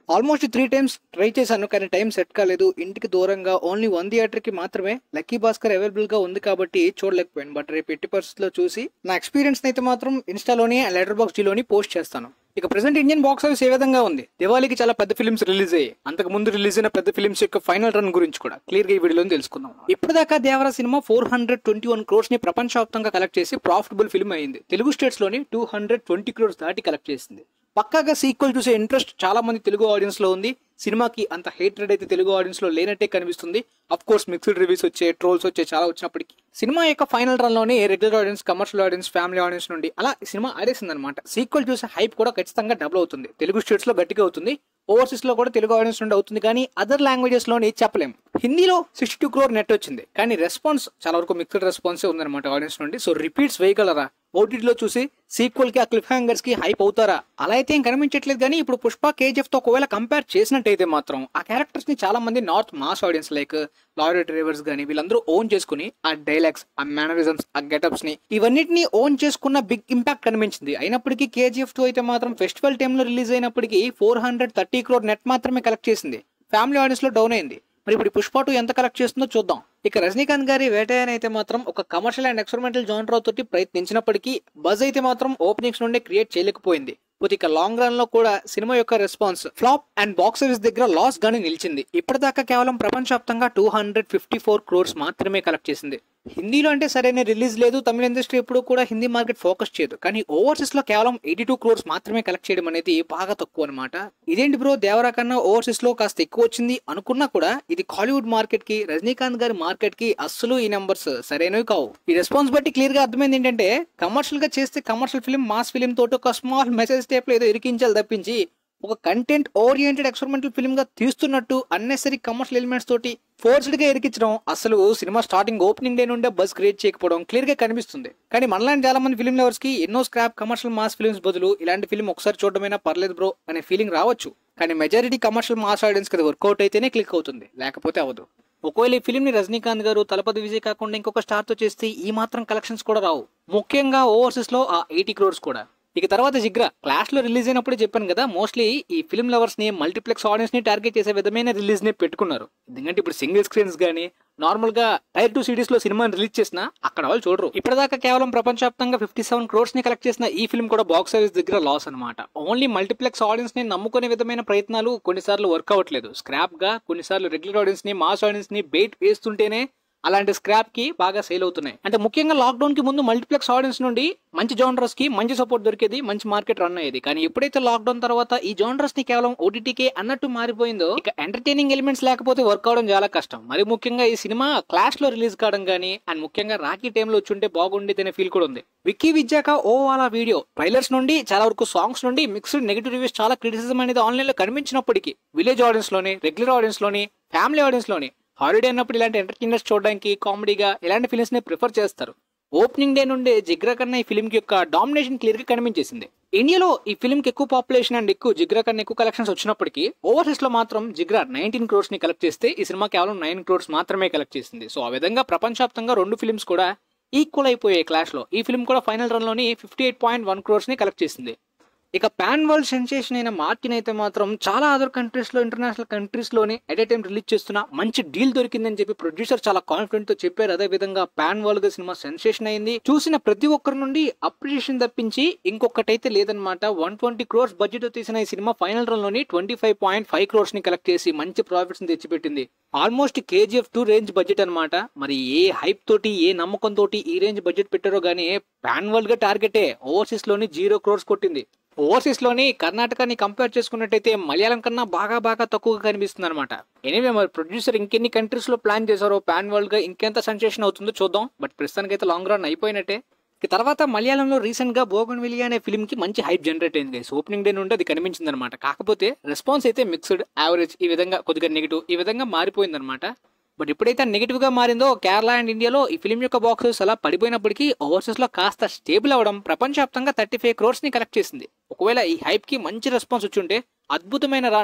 almost three times try చేశాను కానీ time set కాలేదు ఇంటికి దూరంగా ఓన్లీ వన్ థియేటర్ కి మాత్రమే లక్కీ భాస్కర్ అవైలబుల్ గా ఉంది కాబట్టి చూడలేకపోయాను బట్ రేపు ఎట్టి పరిస్థితుల్లో చూసి నా ఎక్స్పీరియన్స్ అయితే మాత్రం ఇన్స్టాలోని లెటర్ బాక్స్ లోని పోస్ట్ చేస్తాను ఇక ప్రెసెంట్ ఇండియన్ బాక్స్ ఆఫీస్ ఏ విధంగా ఉంది దివాళీకి చాలా పెద్ద ఫిల్మ్స్ రిలీజ్ అయ్యాయి అంతకు ముందు రిలీజ్ అయిన పెద్ద ఫిల్మ్స్ యొక్క ఫైనల్ రన్ గురించి కూడా క్లియర్ గా ఈ వీడియోలో తెలుసుకుందాం ఇప్పటిదాకా Devara cinema four hundred twenty one crores ని ప్రపంచవ్యాప్తంగా కలెక్ట్ చేసి ప్రాఫిటబుల్ ఫిల్మ్ అయింది తెలుగు స్టేట్స్ లోని టూ హండ్రెడ్ ట్వంటీ క్రోర్స్ దాటి కలెక్ట్ చేసింది పక్కాగా సీక్వెల్ చూసే ఇంట్రెస్ట్ చాలా మంది తెలుగు ఆడియన్స్ లో ఉంది సినిమాకి అంత హేట్రెడ్ అయితే తెలుగు ఆడియన్స్ లో లేనట్టే కనిపిస్తుంది అఫ్ కోర్స్ మిక్స్డ్ రివ్యూస్ వచ్చే ట్రోల్స్ వచ్చే చాలా వచ్చినప్పటికీ సినిమా యొక్క ఫైనల్ రన్ లోనే regular audience commercial audience family audience నుండి అలా ఈ సినిమా ఆడేసింది అనమాట సీక్వెల్ చూసే హైప్ కూడా ఖచ్చితంగా డబుల్ అవుతుంది తెలుగు స్టేట్స్ లో గట్టిగా అవుతుంది ఓవర్సీస్ లో కూడా తెలుగు ఆడియన్స్ నుండి అవుతుంది కానీ అదర్ లాంగ్వేజెస్ లోని చెప్పలేం హిందీలో సిక్స్టీ టూ క్రోర్ నెట్ వచ్చింది కానీ రెస్పాన్స్ చాలా వరకు మిక్స్డ్ రెస్పాన్సే ఉందన్నమాట ఆడియన్స్ నుండి సో రిపీట్స్ వేయగలరా ఓటీటీలో చూసి సీక్వెల్ కి ఆ క్లిఫ్ హ్యాంగర్స్ కి హైప్ అవుతారా అలా అయితే ఏం కనిపించట్లేదు కానీ ఇప్పుడు పుష్ప కేజీఎఫ్ తో ఒకవేళ కంపేర్ చేసినట్టయితే మాత్రం ఆ క్యారెక్టర్స్ ని చాలా మంది north mass audience like lorry drivers గానీ వీళ్ళందరూ ఓన్ చేసుకుని ఆ డైలాగ్స్ ఆ మేనరిజమ్స్ ఆ గెటప్స్ ని ఇవన్నిటిని ఓన్ చేసుకున్న బిగ్ ఇంపాక్ట్ కనిపించింది అయినప్పటికీ కేజీఎఫ్ టూ అయితే మాత్రం ఫెస్టివల్ టైంలో రిలీజ్ అయినప్పటికీ four hundred thirty crore net మాత్రమే కలెక్ట్ చేసింది ఫ్యామిలీ ఆడియన్స్ లో డౌన్ అయింది మరి ఇప్పుడు ఈ పుష్ప టూ ఎంత కలెక్ట్ చేస్తుందో చూద్దాం ఇక రజనీకాంత్ గారి వేటయన్ అయితే మాత్రం ఒక కమర్షియల్ అండ్ ఎక్స్పెరిమెంటల్ జాన్రా తోటి ప్రయత్నించినప్పటికీ బజ్ అయితే మాత్రం ఓపెనింగ్స్ నుండి క్రియేట్ చేయలేకపోయింది పోతే ఇక లాంగ్ రన్ లో కూడా సినిమా యొక్క response flop and box office దగ్గర లాస్ గానే నిలిచింది ఇప్పటిదాకా కేవలం ప్రపంచవ్యాప్తంగా two hundred fifty four crores మాత్రమే కలెక్ట్ చేసింది హిందీలో అంటే సరైన రిలీజ్ లేదు తమిళ ఇండస్ట్రీ ఎప్పుడు కూడా హిందీ మార్కెట్ ఫోకస్ చేయదు కానీ ఓవర్సీస్ లో కేవలం ఎయిటీ టూ క్రోర్స్ మాత్రమే కలెక్ట్ చేయడం అనేది బాగా తక్కువ అనమాట ఇదేంటి బ్రో దేవరా కన్నా ఓవర్సీస్ లో కాస్త ఎక్కువ వచ్చింది అనుకున్నా కూడా ఇది కాలీవుడ్ మార్కెట్ కి రజనీకాంత్ గారి మార్కెట్ కి అస్సలు ఈ నెంబర్స్ సరైనవి కావు ఈ రెస్పాన్స్ బట్టి క్లియర్ గా అర్థమైంది ఏంటంటే కమర్షియల్ గా చేస్తే కమర్షియల్ ఫిల్మ్ మాస్ ఫిల్మ్ తోటి ఒక స్మాల్ మెసేజ్ టైప్ లో ఏదో ఇరికించాలి తప్పించి ఒక కంటెంట్ ఓరియంటెడ్ ఎక్స్పెరిమెంటల్ ఫిల్మ్ గా తీస్తున్నట్టు అన్నెసరీ కమర్షియల్ ఎలిమెంట్స్ తోటి ఫోర్స్డ్ గా ఇరికించడం అసలు సినిమా స్టార్టింగ్ ఓపెనింగ్ డే నుండే బస్ క్రియేట్ చేయకపోవడం క్లియర్ గా కనిపిస్తుంది కానీ మనలాంటి చాలా మంది ఫిల్మ్ లవర్స్ కి ఎన్నో స్క్రాప్ కమర్షియల్ మాస్ ఫిల్మ్స్ బదులు ఇలాంటి ఫిల్మ్ ఒకసారి చూడడమైనా పర్లేదు బ్రో అనే ఫీలింగ్ రావచ్చు కానీ మెజారిటీ కమర్షియల్ మాస్ ఆడియన్స్ కి వర్కౌట్ అయితేనే క్లిక్ అవుతుంది లేకపోతే అవ్వదు ఒకవేళ ఈ ఫిల్మ్ ని రజనీకాంత్ గారు తలపతి విజయ్ కాకుండా ఇంకొక స్టార్ తో చేస్తే ఈ మాత్రం కలెక్షన్స్ కూడా రావు ముఖ్యంగా ఓవర్సీస్ లో ఆ ఎయిటీ క్రోర్స్ కూడా ఇక తర్వాత జిగ్రా క్లాష్ లో రిలీజ్ అయినప్పుడు చెప్పాను కదా మోస్ట్లీ ఈ ఫిల్మ్ లవర్స్ ని మల్టీప్లెక్స్ ఆడియన్స్ ని టార్గెట్ చేసే విధమైన రిలీజ్ ని పెట్టుకున్నారు ఎందుకంటే ఇప్పుడు సింగిల్ స్క్రీన్స్ గానీ నార్మల్ గా టైర్ టూ సిటీస్ లో సినిమాని రిలీజ్ చేసినా అక్కడ వాళ్ళు చూడరు ఇప్పటిదాకా కేవలం ప్రపంచవ్యాప్తంగా ఫిఫ్టీ సెవెన్ క్రోర్స్ ని కలెక్ట్ చేసిన ఈ ఫిల్మ్ కూడా బాక్స్ ఆఫీస్ దగ్గర లాస్ అనమాట ఓన్లీ మల్టీప్లెక్స్ ఆడియన్స్ ని నమ్ముకునే విధమైన ప్రయత్నాలు కొన్నిసార్లు వర్క్ అవ్వట్లేదు స్క్రాప్ గా కొన్నిసార్లు రెగ్యులర్ ఆడియన్స్ ని మాస్ ఆడియన్స్ ని బెయిట్ వేస్తుంటేనే అలాంటి స్క్రాప్ కి బాగా సేల్ అవుతున్నాయి అంటే ముఖ్యంగా లాక్డౌన్ కి ముందు మల్టీప్లెక్స్ ఆడియన్స్ నుండి మంచి జోనరస్ కి మంచి సపోర్ట్ దొరికేది మంచి మార్కెట్ రన్ అయ్యేది కానీ ఎప్పుడైతే లాక్డౌన్ తర్వాత ఈ జోనరస్ ని కేవలం ఓటీటీకే అన్నట్టు మారిపోయిందో ఇక ఎంటర్టైనింగ్ ఎలిమెంట్స్ లేకపోతే వర్క్ అవడం చాలా కష్టం మరి ముఖ్యంగా ఈ సినిమా క్లాష్ లో రిలీజ్ కావడం కానీ అండ్ ముఖ్యంగా రాకీ టైంలో వచ్చుంటే బాగుండేది అనే ఫీల్ కూడా ఉంది విక్కీ విద్యాక ఓ వాళ్ళ వీడియో ట్రైలర్స్ నుండి చాలా వరకు సాంగ్స్ నుండి మిక్స్డ్ నెగిటివ్ రివ్యూస్ చాలా క్రిటిసిజం అనేది ఆన్లైన్ లో కనిపించినప్పటికీ విలేజ్ ఆడియన్స్ లోని రెగ్యులర్ ఆడియన్స్ లోని ఫ్యామిలీ ఆడియన్స్ లోని హాలిడే అన్నప్పుడు ఇలాంటి ఎంటర్టైనర్స్ చూడడానికి కామెడీగా ఇలాంటి ఫిల్మ్స్ ని ప్రిఫర్ చేస్తారు ఓపెనింగ్ డే నుండే జిగ్రా కన్నా ఈ ఫిల్మ్ కి యొక్క డామినేషన్ క్లియర్ గా కనిపించేసింది ఇండియాలో ఈ ఫిల్మ్ కి ఎక్కువ పాపులేషన్ అండ్ ఎక్కువ జిగ్రా కన్నా ఎక్కువ కలెక్షన్స్ వచ్చినప్పటికీ ఓవర్సీస్ లో మాత్రం జిగ్రా నైన్టీన్ క్రోర్స్ ని కలెక్ట్ చేస్తే ఈ సినిమా కేవలం నైన్ క్రోర్స్ మాత్రమే కలెక్ట్ చేసింది సో ఆ విధంగా ప్రపంచవ్యాప్తంగా రెండు ఫిల్మ్స్ కూడా ఈక్వల్ అయిపోయాయి క్లాష్ లో ఈ ఫిల్మ్ కూడా ఫైనల్ రన్ లోని fifty eight point one crores ని కలెక్ట్ చేసింది ఇక పాన్ వరల్డ్ సెన్సేషన్ అయిన మార్టిన్ అయితే మాత్రం చాలా అదర్ కంట్రీస్ లో ఇంటర్నేషనల్ కంట్రీస్ లోని ఎట్ ఏ టైం రిలీజ్ చేస్తున్న మంచి డీల్ దొరికిందని చెప్పి ప్రొడ్యూసర్ చాలా కాన్ఫిడెంట్ తో చెప్పారు అదే విధంగా పాన్ వరల్డ్ గా సినిమా సెన్సేషన్ అయింది చూసిన ప్రతి ఒక్కరి నుండి అప్రిషియేషన్ తప్పించి ఇంకొకటైతే లేదనమాట వన్ ట్వంటీ క్రోర్స్ బడ్జెట్ తో తీసిన ఈ సినిమా ఫైనల్ రన్ లోని twenty five point five crores ని కలెక్ట్ చేసి మంచి ప్రాఫిట్స్ ని తెచ్చిపెట్టింది almost KGF two range budget అనమాట మరి ఏ హైప్ తోటి ఏ నమ్మకం తోటి ఈ రేంజ్ బడ్జెట్ పెట్టారో గానీ పాన్ వరల్డ్ గా టార్గెటే ఓవర్సీస్ లోని జీరో క్రోర్స్ కొట్టింది ఓవర్సీస్ లోని కర్ణాటకని కంపేర్ చేసుకున్నట్టయితే మలయాళం కన్నా బాగా బాగా తక్కువగా కనిపిస్తుంది అనమాట ఎనివే మరి ప్రొడ్యూసర్ ఇంకెన్ని కంట్రీస్ లో ప్లాన్ చేశారో పాన్ వరల్డ్ గా ఇంకెంత సెన్సేషన్ అవుతుందో చూద్దాం బట్ ప్రస్తుతానికి అయితే లాంగ్ రన్ అయిపోయినట్టే ఇక తర్వాత మలయాళంలో రీసెంట్ గా బోగన్ విలియా అనే ఫిల్మ్ కి మంచి హైప్ జనరేట్ అయింది గైస్ ఓపెనింగ్ డే నుండి అది కనిపించింది అనమాట కాకపోతే రెస్పాన్స్ అయితే మిక్స్డ్ యావరేజ్ ఈ విధంగా కొద్దిగా నెగిటివ్ ఈ విధంగా మారిపోయింది అనమాట బట్ ఎప్పుడైతే నెగిటివ్ గా మారిందో కేరళ అండ్ ఇండియాలో ఈ ఫిల్మ్ యొక్క బాక్సెస్ అలా పడిపోయినప్పటికీ ఓవర్సీస్ లో కాస్త స్టేబుల్ అవ్వడం ప్రపంచవ్యాప్తంగా థర్టీ ఫైవ్ క్రోర్స్ ని కలెక్ట్ చేసింది ఒకవేళ ఈ హైప్ కి మంచి రెస్పాన్స్ వచ్చి ఉంటే అద్భుతమైన రన్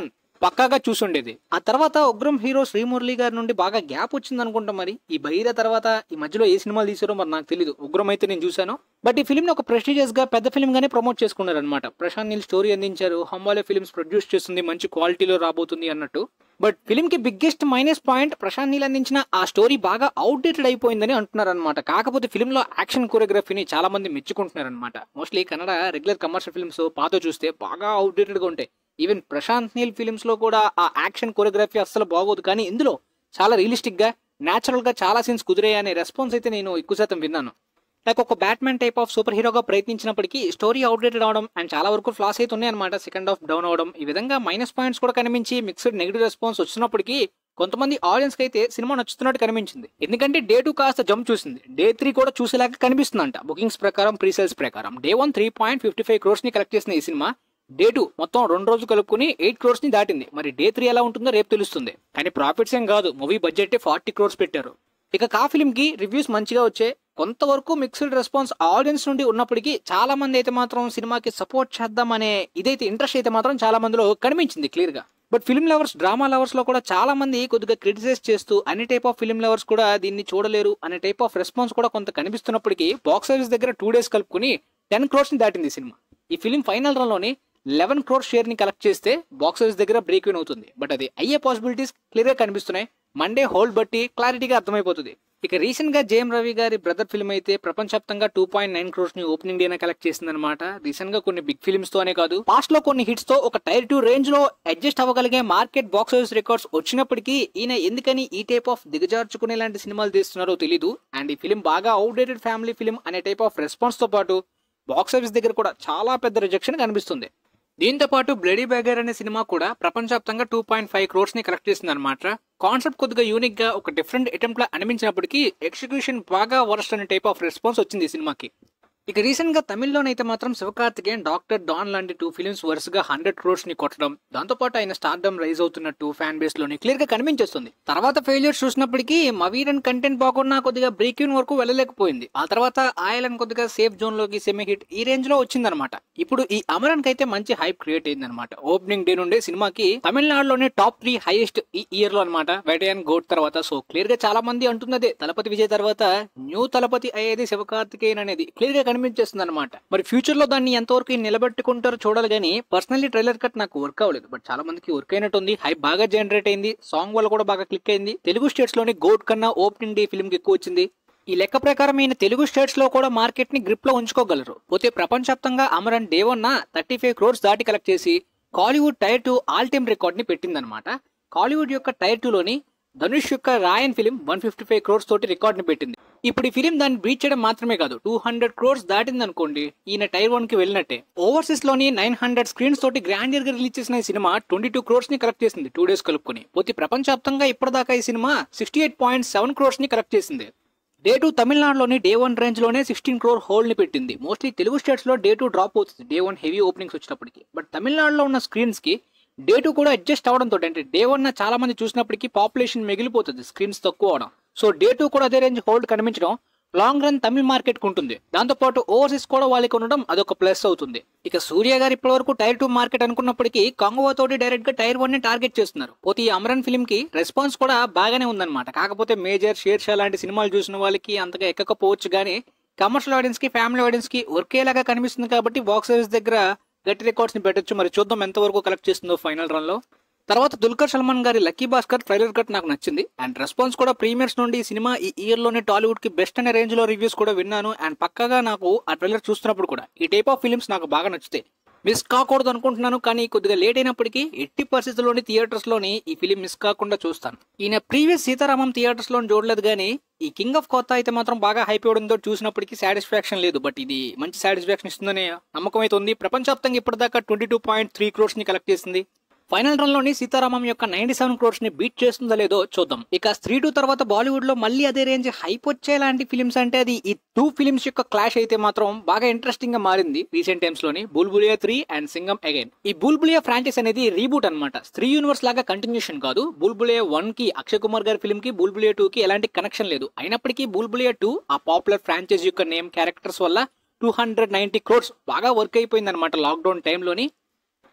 పక్కాగా చూసుండేది ఆ తర్వాత ఉగ్రం హీరో శ్రీమురళి గారి నుండి బాగా గ్యాప్ వచ్చింది అనుకుంటా మరి ఈ బైర తర్వాత ఈ మధ్యలో ఏ సినిమాలు తీసారో మరి నాకు తెలియదు ఉగ్రం అయితే నేను చూశాను బట్ ఈ ఫిల్మ్ ని ఒక ప్రెస్టీజియస్ గా పెద్ద ఫిల్మ్ గానే ప్రమోట్ చేసుకున్నారు అనమాట ప్రశాంత్ నీల్ స్టోరీ అందించారు హంబాలే ఫిల్మ్స్ ప్రొడ్యూస్ చేస్తుంది మంచి క్వాలిటీలో రాబోతుంది అన్నట్టు బట్ ఫిల్మ్ కి biggest minus point Prashanth Neel అందించిన ఆ స్టోరీ బాగా అవుట్డేటెడ్ అయిపోయిందని అంటున్నారు అనమాట కాకపోతే ఫిల్మ్ లో యాక్షన్ కోరియోగ్రఫీని చాలా మంది మెచ్చుకుంటున్నారు అనమాట mostly Kannada regular commercial films పాత చూస్తే బాగా అవుట్డేటెడ్ గా ఉంటాయి ఈవెన్ ప్రశాంత్ నీల్ ఫిల్మ్స్ లో కూడా ఆ యాక్షన్ కోరియోగ్రఫీ అస్సలు బాగోదు కానీ ఇందులో చాలా రియలిస్టిక్ గా నేచురల్ గా చాలా సీన్స్ కుదిరాయి అనే రెస్పాన్స్ అయితే నేను ఎక్కువ శాతం విన్నాను లైక్ ఒక బ్యాట్మెన్ టైప్ ఆఫ్ సూపర్ హీరోగా ప్రయత్నించినప్పటికీ స్టోరీ అవుట్డేటెడ్ అవడం అండ్ చాలా వరకు ఫ్లాస్ అయితే ఉన్నాయి అనమాట సెకండ్ హాఫ్ డౌన్ అవడం ఈ విధంగా మైనస్ పాయింట్స్ కూడా కనిపించి మిక్స్డ్ నెగిటివ్ రెస్పాన్స్ వచ్చినప్పటికీ కొంతమంది ఆడియన్స్ కి అయితే సినిమా నచ్చుతున్నట్టు కనిపించింది ఎందుకంటే డే టూ కాస్త జంప్ చూసింది డే త్రీ కూడా చూసేలాగా కనిపిస్తుందంట బుకింగ్స్ ప్రకారం ప్రీ సేల్స్ ప్రకారం day one three point fifty five crores ని కలెక్ట్ చేసిన ఈ సినిమా డే టూ మొత్తం రెండు రోజులు కలుపుకుని ఎయిట్ క్రోర్స్ ని దాటింది మరి డే త్రీ ఎలా ఉంటుందో రేపు తెలుస్తుంది కానీ ప్రాఫిట్స్ ఏం కాదు మూవీ బడ్జెట్ ఫార్టీ క్రోర్స్ పెట్టారు ఇక కా ఫిల్మ్ కి రివ్యూస్ మంచిగా వచ్చాయి కొంతవరకు మిక్స్డ్ రెస్పాన్స్ ఆడియన్స్ నుండి ఉన్నప్పటికీ చాలా మంది అయితే మాత్రం సినిమాకి సపోర్ట్ చేద్దామనే ఇదైతే ఇంట్రెస్ట్ అయితే మాత్రం చాలా మందిలో కనిపించింది క్లియర్ గా but film lovers drama lovers లో కూడా చాలా మంది కొద్దిగా క్రిటిసైజ్ చేస్తూ అన్ని టైప్ ఆఫ్ ఫిల్మ్ లవర్స్ కూడా దీన్ని చూడలేరు అనే టైప్ ఆఫ్ రెస్పాన్స్ కూడా కొంత కనిపిస్తున్నప్పటికీ బాక్స్ ఆఫీస్ దగ్గర టూ డేస్ కలుపుకుని టెన్ క్రోర్స్ ని దాటింది ఈ సినిమా ఈ ఫిల్మ్ ఫైనల్ రన్ లోని లెవెన్ క్రోర్ షేర్ ని కలెక్ట్ చేస్తే బాక్స్ ఆఫీస్ దగ్గర బ్రేక్ ఇన్ అవుతుంది బట్ అది అయ్యే పాసిబిలిటీస్ క్లియర్ గా కనిపిస్తున్నాయి మండే హోల్డ్ బట్టి క్లారిటీగా అర్థమైపోతుంది ఇక రీసెంట్ గా జేఎం రవి గారి బ్రదర్ ఫిల్మ్ అయితే ప్రపంచవ్యాప్తంగా టూ పాయింట్ నైన్ క్రోర్స్ ని ఓపెనింగ్ డేనే కలెక్ట్ చేసిందనమాట రీసెంట్ గా కొన్ని బిగ్ ఫిల్మ్స్ తోనే కాదు పాస్ట్ లో కొన్ని హిట్స్ తో ఒక టైర్ టూ రేంజ్ లో అడ్జస్ట్ అవ్వగలిగే మార్కెట్ బాక్స్ ఆఫీస్ రికార్డ్స్ వచ్చినప్పటికీ ఈయన ఎందుకని ఈ టైప్ ఆఫ్ దిగజార్చుకునే లాంటి సినిమాలు తీస్తున్నారో తెలీదు అండ్ ఈ ఫిల్మ్ బాగా అవుట్డేటెడ్ ఫ్యామిలీ ఫిల్మ్ అనే టైప్ ఆఫ్ రెస్పాన్స్ తో పాటు బాక్స్ ఆఫీస్ దగ్గర కూడా చాలా పెద్ద రిజెక్షన్ కనిపిస్తుంది దీంతో పాటు బ్లడీ బ్యాగర్ అనే సినిమా కూడా ప్రపంచవ్యాప్తంగా టూ పాయింట్ ఫైవ్ క్రోర్స్ ని కలెక్ట్ చేసింది అనమాట కాన్సెప్ట్ కొద్దిగా యూనిక్ గా ఒక డిఫరెంట్ అటెంప్ట్ లా అనిపించినప్పటికీ ఎగ్జిక్యూషన్ బాగా వర్స్ట్ అనే టైప్ ఆఫ్ రెస్పాన్స్ వచ్చింది ఈ సినిమాకి ఇక రీసెంట్ గా తమిళ్లోనైతే మాత్రం శివకార్తికేయన్ డాక్టర్ డాన్ లాంటి టూ ఫిల్మ్స్ వరుసగా హండ్రెడ్ క్రోర్స్ ని కొట్టడం దాంతో పాటు ఆయన స్టార్డమ్ రైజ్ అవుతున్నట్టు ఫ్యాన్ బేస్ లోని క్లియర్ గా కనిపించేస్తుంది తర్వాత ఫెయిల్యూర్స్ చూసినప్పటికీ మవీరన్ కంటెంట్ బాగున్నా కొద్దిగా బ్రేక్ ఇన్ వరకు వెళ్ళలేకపోయింది ఆ తర్వాత ఆయలన్ కొద్దిగా సేఫ్ జోన్ లోకి సెమీ హిట్ ఈ రేంజ్ లో వచ్చిందనమాట ఇప్పుడు ఈ అమరన్ అయితే మంచి హైప్ క్రియేట్ అయింది అనమాట ఓపెనింగ్ డే నుండే సినిమాకి తమిళనాడులోనే టాప్ త్రీ హైయెస్ట్ ఈ ఇయర్ లో అనమాట వెటయన్ గోట్ తర్వాత సో క్లియర్ గా చాలా మంది అంటున్నదే తలపతి విజయ్ తర్వాత న్యూ తలపతి అయ్యేది శివకార్తికేయన్ అనేది క్లియర్ గా కనిపించేస్తుంది అనమాట మరి ఫ్యూచర్ లో దాన్ని ఎంతవరకు నిలబెట్టుకుంటారో చూడాలి కానీ పర్సనల్లీ ట్రైలర్ కట్ నాకు వర్క్ అవ్వలేదు బట్ చాలా మందికి వర్క్ అయినట్టుంది హైప్ బాగా జనరేట్ అయింది సాంగ్ వల్ల కూడా బాగా క్లిక్ అయింది తెలుగు స్టేట్స్ లోని గోట్ కన్నా ఓపెనింగ్ డే ఫిల్మ్ కి ఎక్కువ వచ్చింది ఈ లెక్క ప్రకారం ఈయన తెలుగు స్టేట్స్ లో కూడా మార్కెట్ ని గ్రిప్ లో ఉంచుకోగలరు పోతే ప్రపంచవ్యాప్తంగా అమరన్ డేవన్న థర్టీ ఫైవ్ క్రోర్స్ దాటి కలెక్ట్ చేసి Kollywood tier two all time record ని పెట్టిందనమాట కాలీవుడ్ యొక్క టైర్ టూ లోని ధనుష్ యొక్క Raayan film one fifty five crores తోటి రికార్డ్ ని పెట్టింది ఇప్పుడు ఈ ఫిలిం దాన్ని బ్రీచ్ చేయడం మాత్రమే కాదు టూ హండ్రెడ్ క్రోర్స్ దాటింది అనుకోండి ఈయన టైర్ వన్ కి వెళ్ళినట్టే ఓవర్సీస్ లోని నైన్ హండ్రెడ్ స్క్రీన్స్ తోటి గ్రాండియర్ గా రిలీజ్ చేసిన ఈ సినిమా ట్వంటీ టూ క్రోర్స్ ని కలెక్ట్ చేసింది టూ డేస్ కలుపుకొని పోతే ప్రపంచవ్యాప్తంగా ఇప్పటిదాకా ఈ cinema sixty eight point seven crores ని కలెక్ట్ చేసింది డే టూ తమిళనాడులోని డే వన్ రేంజ్ లోనే సిక్స్టీన్ క్రోర్ హోల్డ్ ని పెట్టింది మోస్ట్లీ తెలుగు స్టేట్స్ లో డే టూ డ్రాప్ అవుతుంది డే వన్ హెవీ ఓపెనింగ్స్ వచ్చినప్పటికి బట్ తమిళనాడులో ఉన్న స్క్రీన్స్ కి డే టూ కూడా అడ్జస్ట్ అవడంతో అంటే డే వన్ చాలా మంది చూసినప్పటికీ పాపులేషన్ మిగిలిపోతుంది స్క్రీన్స్ తక్కువ అవడం సో డే టూ కూడా అదే రేంజ్ హోల్డ్ కనిపించడం లాంగ్ రన్ తమిళ మార్కెట్ కు ఉంటుంది దాంతో పాటు ఓవర్సీస్ కూడా వాళ్ళకి ఉండడం అదొక ప్లస్ అవుతుంది ఇక సూర్య గారు ఇప్పటి వరకు టైర్ టూ మార్కెట్ అనుకున్నప్పటికీ కాంగోవా తోటి డైరెక్ట్ గా టైర్ వన్ ని టార్గెట్ చేస్తున్నారు పోతే ఈ అమరన్ ఫిల్మ్ కి రెస్పాన్స్ కూడా బాగానే ఉందన్నమాట కాకపోతే మేజర్ షేర్ షా లాంటి సినిమాలు చూసిన వాళ్ళకి అంతగా ఎక్కకపోవచ్చు కానీ కమర్షియల్ ఆడియన్స్ కి ఫ్యామిలీ ఆడియన్స్ కి ఒకేలాగా కనిపిస్తుంది కాబట్టి బాక్స్ ఆఫీస్ దగ్గర గట్టి రికార్డ్స్ ని పెట్టొచ్చు మరి చూద్దాం ఎంతవరకు కలెక్ట్ చేస్తుందో ఫైనల్ రన్ లో తర్వాత దుల్కర్ సల్మాన్ గారి లక్కీ భాస్కర్ ట్రైలర్ కట్ నాకు నచ్చింది అండ్ రెస్పాన్స్ కూడా ప్రీమియర్స్ నుండి ఈ సినిమా ఈ ఇయర్ లోనే టాలీవుడ్ కి బెస్ట్ అనే రేంజ్ లో రివ్యూస్ కూడా విన్నాను అండ్ పక్కగా నాకు ఆ ట్రైలర్ చూస్తున్నప్పుడు కూడా ఈ టైప్ ఆఫ్ ఫిలిమ్స్ నాకు బాగా నచ్చుతాయి మిస్ కాకూడదు అనుకుంటున్నాను కానీ కొద్దిగా లేట్ అయినప్పటికీ ఎట్టి పరిస్థితుల్లోని థియేటర్స్ లోని ఈ ఫిలిం మిస్ కాకుండా చూస్తాను ఈయన ప్రీవియస్ సీతారామం థియేటర్స్ లో చూడలేదు కానీ ఈ కింగ్ ఆఫ్ కొత్త అయితే మాత్రం బాగా హైప్ ఇవ్వడంతో చూసినప్పటికీ సాటిస్ఫాక్షన్ లేదు బట్ ఇది మంచి సాటిస్ఫాక్షన్ ఇస్తుందనే నమ్మకం అయితే ఉంది ప్రపంచవ్యాప్తంగా ఇప్పటిదాకా twenty two point three crores ని కలెక్ట్ చేసింది ఫైనల్ రన్ లోని సీతారామం యొక్క నైన్టీ సెవెన్ క్రోర్స్ ని బీట్ చేస్తుందో లేదో చూద్దాం ఇక స్త్రీ టూ తర్వాత బాలీవుడ్ లో మళ్ళీ అదే రేంజ్ హైప్ వచ్చేలాంటి ఫిలిమ్స్ అంటే అది ఈ టూ ఫిలిమ్స్ యొక్క క్లాష్ అయితే మాత్రం బాగా ఇంట్రెస్టింగ్ గా మారింది రీసెంట్ టైమ్స్ లోని బుల్బులియా త్రీ అండ్ సింగం అగైన్ ఈ బుల్బులియా ఫ్రాంచైజ్ అనేది రీబూట్ అనమాట స్త్రీ యూనివర్స్ లాగా కంటిన్యూషన్ కాదు బుల్బులియా వన్ కి అక్షయ్ కుమార్ గారి ఫిల్మ్ కి బుల్బులియా టూ కి ఎలాంటి కనెక్షన్ లేదు అయినప్పటికీ బుల్బులియా టూ ఆ పాపులర్ ఫ్రాంచైజ్ యొక్క నేమ్ క్యారెక్టర్స్ వల్ల టూ హండ్రెడ్ నైన్టీ క్రోర్స్ బాగా వర్క్ అయిపోయింది అనమాట లాక్డౌన్ టైంలోని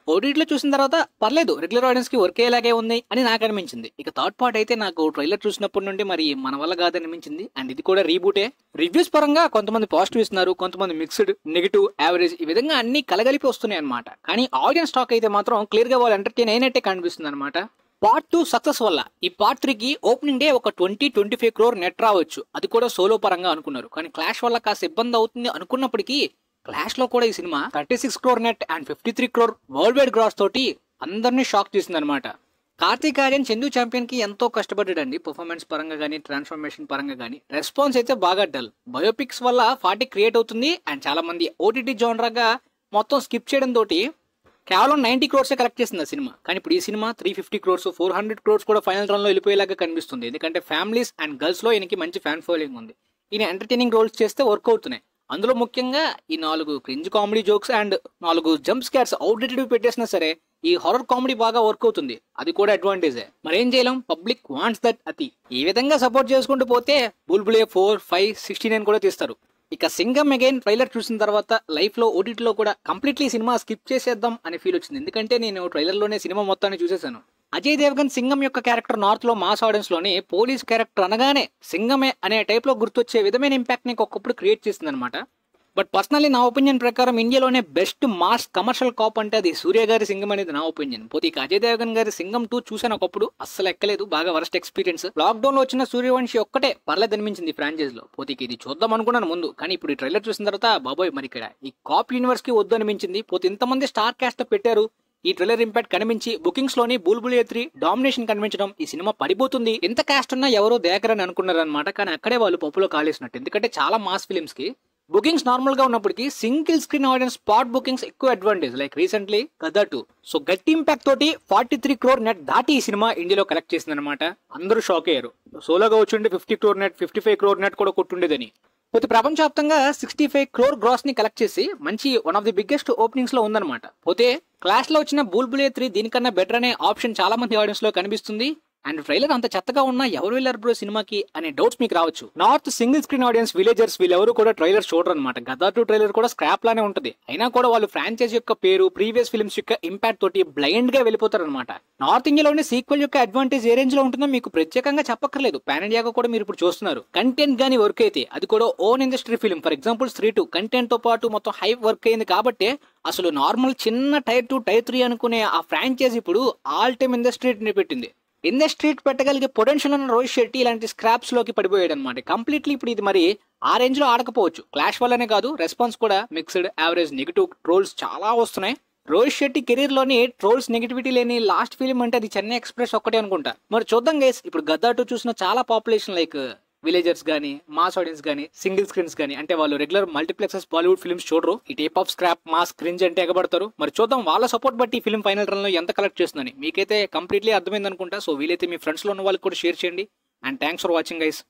ఓటీటీలో చూసిన తర్వాత పర్లేదు రెగ్యులర్ ఆడియన్స్ కి వర్క్ అయ్యేలాగే ఉంది అని నాకు అనిపించింది ఇక థర్డ్ పార్ట్ అయితే నాకు ట్రైలర్ చూసినప్పటి నుండి మరి మన వల్ల కాదనిపించింది అండ్ ఇది కూడా రీబూటే రివ్యూస్ పరంగా కొంతమంది పాజిటివ్ ఇస్తున్నారు కొంతమంది మిక్స్డ్ నెగిటివ్ యావరేజ్ ఈ విధంగా అన్ని కలగలిపి వస్తున్నాయి అనమాట కానీ ఆడియన్స్ టాక్ అయితే మాత్రం క్లియర్ గా వాళ్ళు ఎంటర్టైన్ అయినట్టే కనిపిస్తుంది అనమాట పార్ట్ టూ సక్సెస్ వల్ల ఈ పార్ట్ త్రీకి ఓపెనింగ్ డే ఒక twenty twenty five crore net రావచ్చు అది కూడా సోలో పరంగా అనుకున్నారు కానీ క్లాష్ వల్ల కాస్త ఇబ్బంది అవుతుంది అనుకున్నప్పటికీ క్లాష్ లో కూడా ఈ cinema thirty six crore net and fifty three crore world wide gross తోటి అందరినీ షాక్ చేసింది అనమాట కార్తీక్ ఆర్యన్ చందు ఛాంపియన్ కి ఎంతో కష్టపడ్డాడండి పర్ఫార్మెన్స్ పరంగా కానీ ట్రాన్స్ఫర్మేషన్ పరంగా కానీ రెస్పాన్స్ అయితే బాగా డల్ బయోపిక్స్ వల్ల ఫార్టీ క్రియేట్ అవుతుంది అండ్ చాలా మంది ఓటీటీ జోనరాగా మొత్తం స్కిప్ చేయడం తోటి కేవలం నైన్టీ క్రోర్సే కలెక్ట్ చేసింది ఆ సినిమా కానీ ఇప్పుడు ఈ cinema three fifty crores four hundred crores కూడా ఫైనల్ రన్ లో వెళ్ళిపోయేలాగా కనిపిస్తుంది ఎందుకంటే ఫ్యామిలీస్ అండ్ గర్ల్స్ లో ఈయనకి మంచి ఫ్యాన్ ఫాలోయింగ్ ఉంది ఈయన ఎంటర్టైనింగ్ రోల్స్ చేస్తే వర్క్ అవుతున్నాయి అందులో ముఖ్యంగా ఈ నాలుగు క్రింజ్ కామెడీ జోక్స్ అండ్ నాలుగు జంప్ స్కార్స్ అవుట్డేటెడ్ పెట్టేసినా సరే ఈ హారర్ కామెడీ బాగా వర్క్ అవుతుంది అది కూడా అడ్వాంటేజే మరేం చేయలేం పబ్లిక్ వాంట్స్ దట్ అతి ఈ విధంగా సపోర్ట్ చేసుకుంటూ పోతే బుల్బులే ఫోర్ ఫైవ్ సిక్స్టీ నైన్ కూడా తీస్తారు ఇక సింగం అగైన్ ట్రైలర్ చూసిన తర్వాత లైఫ్ లో ఓటీటీలో కూడా కంప్లీట్లీ సినిమా స్కిప్ చేసేద్దాం అనే ఫీల్ వచ్చింది ఎందుకంటే నేను ట్రైలర్ లోనే సినిమా మొత్తాన్ని చూసేసాను అజయ్ దేవగన్ సింగం యొక్క క్యారెక్టర్ నార్త్ లో మాస్ ఆడియన్స్ లోని పోలీస్ క్యారెక్టర్ అనగానే సింగమే అనే టైప్ లో గుర్తొచ్చే విధమైన ఇంపాక్ట్ ని ఒకప్పుడు క్రియేట్ చేసింది అనమాట బట్ పర్సనల్లీ నా ఒపీనియన్ ప్రకారం ఇండియాలోనే బెస్ట్ మాస్ కమర్షియల్ కాప్ అంటే అది సూర్య గారి సింగం అనేది నా ఒపీనియన్ పోతే ఇక అజయ్ దేవగన్ గారి సింగం టూ చూసాను ఒకప్పుడు అస్సలు ఎక్కలేదు బాగా వరస్ట్ ఎక్స్పీరియన్స్ లాక్డౌన్ లో వచ్చిన సూర్యవంశి ఒక్కటే పర్లేదు అనిపించింది ఫ్రాంచైజ్ లో పోతే ఇక ఇది చూద్దాం అనుకున్నాను ముందు కానీ ఇప్పుడు ఈ ట్రైలర్ చూసిన తర్వాత బాబోయ్ మరి ఇక్కడ ఈ కాప్ యూనివర్స్ కి వద్దు అనిపించింది పోతే ఇంతమంది స్టార్ క్యాస్ట్ పెట్టారు ఈ ట్రైలర్ ఇంపాక్ట్ కనిపించి బుకింగ్స్ లోని బుల్బుల్ త్రీ డామినేషన్ కనిపించడం ఈ సినిమా పడిపోతుంది ఎంత క్యాస్ట్ ఉన్నా ఎవరో దేకరని అనుకున్నారు అనమాట కానీ అక్కడే వాళ్ళు పప్పులో కాలేసినట్టు ఎందుకంటే చాలా మాస్ ఫిలిమ్స్ కి బుకింగ్స్ నార్మల్ గా ఉన్నప్పటికీ single screen audience spot bookings ఎక్కువ advantage like recently Gadar two so గట్టి ఇంపాక్ట్ తోటి ఫార్టీ త్రీ క్రోర్ నెట్ దాటి ఈ సినిమా ఇండియాలో కలెక్ట్ చేసింది అనమాట అందరూ షాక్ అయ్యారు సోలోగా వచ్చి fifty crore net fifty five crore net కూడా కొట్టుండేదని పోతే ప్రపంచవ్యాప్తంగా సిక్స్టీ ఫైవ్ క్రోర్ గ్రాస్ ని కలెక్ట్ చేసి మంచి one of the biggest openings లో ఉందన్నమాట పోతే క్లాస్ లో వచ్చిన బూల్బులే త్రీ దీనికన్నా బెటర్ అనే ఆప్షన్ చాలా మంది ఆడియన్స్ లో కనిపిస్తుంది అండ్ ట్రైలర్ అంత చెత్తగా ఉన్నా ఎవరు వెళ్ళారు బ్రో సినిమాకి అనే డౌట్స్ మీకు రావచ్చు north single screen audience villagers వీళ్ళెవరు కూడా ట్రైలర్ చూడరు అనమాట గదా టూ ట్రైలర్ కూడా స్క్రాప్ లానే ఉంటుంది అయినా కూడా వాళ్ళు ఫ్రాంచైజ్ యొక్క పేరు ప్రీవియస్ ఫిల్మ్స్ యొక్క ఇంపాక్ట్ తోటి బ్లైండ్ గా వెళ్ళిపోతారు అనమాట నార్త్ ఇండియాలోనే సీక్వెల్ యొక్క అడ్వాంటేజ్ ఏ రేంజ్ లో ఉంటుందో మీకు ప్రత్యేకంగా చెప్పక్కర్లేదు పాన్ ఇండియాగా కూడా మీరు ఇప్పుడు చూస్తున్నారు కంటెంట్ గానీ వర్క్ అయితే అది కూడా own industry film for example three two content తో పాటు మొత్తం హై వర్క్ అయింది కాబట్టి అసలు నార్మల్ చిన్న టైర్ టూ టైర్ త్రీ అనుకునే ఆ ఫ్రాంచైజ్ ఇప్పుడు ఆల్ టైమ్ ఇండస్ట్రీ పెట్టింది ఇండస్ట్రీ పెట్టగలిగే పొటెన్షియల్ ఉన్న రోహిత్ శెట్టి ఇలాంటి స్క్రాప్స్ లోకి పడిపోయాడు అనమాట కంప్లీట్లీ ఇప్పుడు ఇది మరి ఆ రేంజ్ లో ఆడకపోవచ్చు క్లాష్ వల్లనే కాదు రెస్పాన్స్ కూడా మిక్స్డ్ యావరేజ్ నెగిటివ్ ట్రోల్స్ చాలా వస్తున్నాయి రోహిత్ శెట్టి కెరీర్ లోని ట్రోల్స్ నెగిటివిటీ లేని లాస్ట్ ఫిలిం అంటే అది చెన్నై ఎక్స్ప్రెస్ ఒక్కటే అనుకుంటా మరి చూద్దాం గైస్ ఇప్పుడు గద్దా టూ చూసిన చాలా పాపులేషన్ లైక్ విలేజర్స్ గానీ మాస్ ఆడియన్స్ గానీ సింగిల్ స్క్రీన్స్ గానీ అంటే వాళ్ళు రెగ్యులర్ మల్టీప్లెక్సెస్ బాలీవుడ్ ఫిల్మ్స్ చూడరు ఈ type of scrap mass cringe అంటే ఎగబడతారు మరి చూద్దాం వాళ్ళ సపోర్ట్ బట్టి ఈ ఫిల్మ్ ఫైనల్ రన్ లో ఎంత కలెక్ట్ చేస్తుందని మీకైతే కంప్లీట్లీ అర్థమైంది అనుకుంటా సో వీలైతే మీ ఫ్రెండ్స్ లో ఉన్న వాళ్ళకి కూడా షేర్ చేయండి and thanks for watching guys